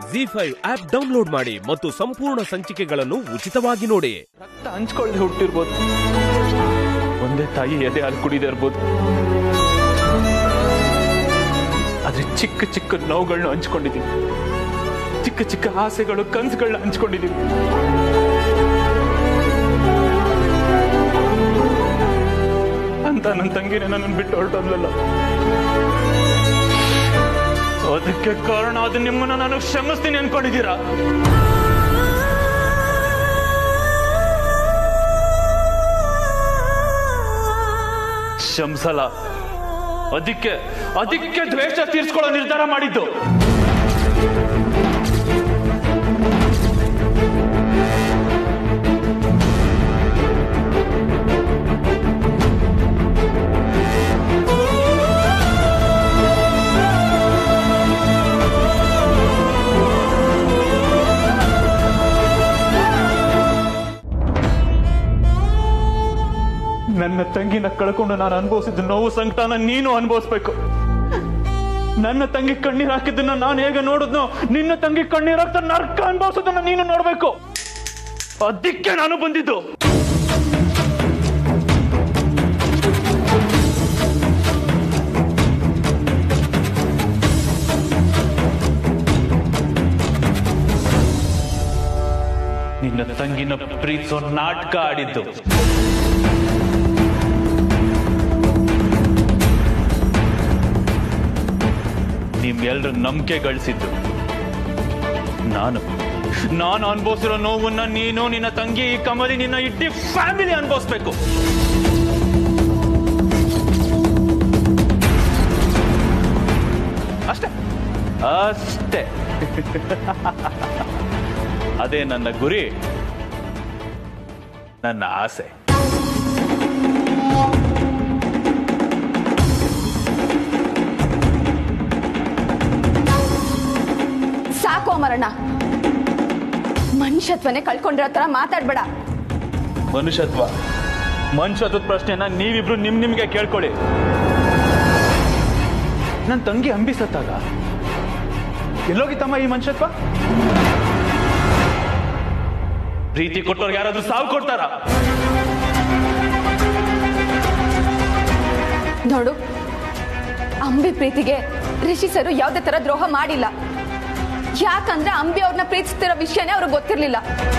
G five app download ಮಾಡಿ ಮತ್ತು ಸಂಪೂರ್ಣ ಸಂಚಿಕೆಗಳನ್ನು ಉಚಿತವಾಗಿ ನೋಡಿ ರಕ್ತ ಹಂಚ್ಕೊಳ್ಳದೆ ಹುಟ್ಟಿರ್ಬೋದು ಒಂದೇ ತಾಯಿ ಎದೆ ಹಾಲು ಕುಡಿದೇ ಇರ್ಬೋದು ಆದ್ರೆ ಚಿಕ್ಕ ಚಿಕ್ಕ ನೋವುಗಳನ್ನ ಹಂಚ್ಕೊಂಡಿದೀವಿ ಚಿಕ್ಕ ಚಿಕ್ಕ ಆಸೆಗಳು ಕನಸುಗಳನ್ನ ಹಂಚ್ಕೊಂಡಿದೀವಿ ಅಂತ ನನ್ನ ತಂಗಿನೇ ನನ್ನನ್ನು ಬಿಟ್ಟು ಹೊರಟೋದ್ಲಲ್ಲ ಅದಕ್ಕೆ ಕಾರಣ ಅದು ನಿಮ್ಮನ್ನ ನಾನು ಕ್ಷಮಿಸ್ತೀನಿ ಅನ್ಕೊಂಡಿದ್ದೀರಾ ಶಂಸಲ ಅದಕ್ಕೆ ಅದಕ್ಕೆ ದ್ವೇಷ ತೀರ್ಸ್ಕೊಳ್ಳೋ ನಿರ್ಧಾರ ಮಾಡಿದ್ದು ನನ್ನ ತಂಗಿನ ಕಳ್ಕೊಂಡು ನಾನು ಅನುಭವಿಸಿದ ನೋವು ಸಂಕಟನ ನೀನು ಅನುಭವಿಸ್ಬೇಕು ನನ್ನ ತಂಗಿ ಕಣ್ಣೀರ್ ಹಾಕಿದ್ದನ್ನ ನಾನು ಹೇಗೆ ನೋಡಿದ್ನೋ ನಿನ್ನ ತಂಗಿ ಕಣ್ಣೀರ್ ಹಾಕ್ತಾ ನರ್ಕ ಅನುಭವಿಸೋದನ್ನ ನೀನು ನೋಡ್ಬೇಕು ಅದಕ್ಕೆ ನಾನು ಬಂದಿದ್ದು ನಿನ್ನ ತಂಗಿನ ಪ್ರೀತಿಸೋ ನಾಟಕ ಆಡಿದ್ದು ನಿಮ್ಗೆಲ್ರ ನಂಬಿಕೆ ಗಳಿಸಿದ್ದು ನಾನು ನಾನು ಅನುಭವಿಸಿರೋ ನೋವನ್ನ ನೀನು ನಿನ್ನ ತಂಗಿ ಈ ಕಮಲಿ ನಿನ್ನ ಇಡೀ ಫ್ಯಾಮಿಲಿ ಅನುಭವಿಸ್ಬೇಕು ಅಷ್ಟೇ ಅಷ್ಟೇ ಅದೇ ನನ್ನ ಗುರಿ ನನ್ನ ಆಸೆ ಸಾಕು ಅಮರಣ್ಣ ಮನುಷ್ಯತ್ವನೇ ಕಳ್ಕೊಂಡಿರೋ ತರ ಮಾತಾಡ್ಬೇಡ ಮನುಷ್ಯತ್ವ ಮನುಷ್ಯತ್ವದ ಪ್ರಶ್ನೆನ ನೀವಿಬ್ರು ನಿಮ್ ನಿಮ್ಗೆ ಕೇಳ್ಕೊಳ್ಳಿ ನನ್ನ ತಂಗಿ ಅಂಬಿ ಸತ್ತಾಗ ಎಲ್ಲೋಗಿತ್ತಮ್ಮ ಈ ಮನುಷ್ಯತ್ವ ಪ್ರೀತಿ ಕೊಟ್ಟವ್ರಿಗೆ ಯಾರಾದ್ರೂ ಸಾವು ಕೊಡ್ತಾರ ನೋಡು ಅಂಬಿ ಪ್ರೀತಿಗೆ ರಿಷಿ ಸರು ಯಾವುದೇ ತರ ದ್ರೋಹ ಮಾಡಿಲ್ಲ ಯಾಕಂದ್ರೆ ಅಂಬಿ ಅವ್ರನ್ನ ಪ್ರೀತಿಸ್ತಿರೋ ವಿಷಯನೇ ಅವ್ರಿಗೆ ಗೊತ್ತಿರ್ಲಿಲ್ಲ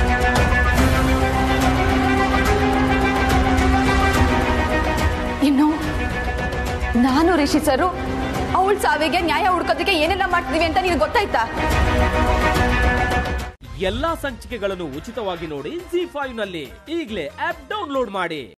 ಇನ್ನು ನಾನು ರಿಷಿ ಸರು ಅವಳ ಸಾವಿಗೆ ನ್ಯಾಯ ಹುಡ್ಕೋದಕ್ಕೆ ಏನೆಲ್ಲ ಮಾಡ್ತಿದೀವಿ ಅಂತ ನಿನಗೆ ಗೊತ್ತಾಯ್ತಾ ಎಲ್ಲಾ ಸಂಚಿಕೆಗಳನ್ನು ಉಚಿತವಾಗಿ ನೋಡಿ ಜಿ ಫೈವ್ ನಲ್ಲಿ ಈಗಲೇ ಆಪ್ ಡೌನ್ಲೋಡ್ ಮಾಡಿ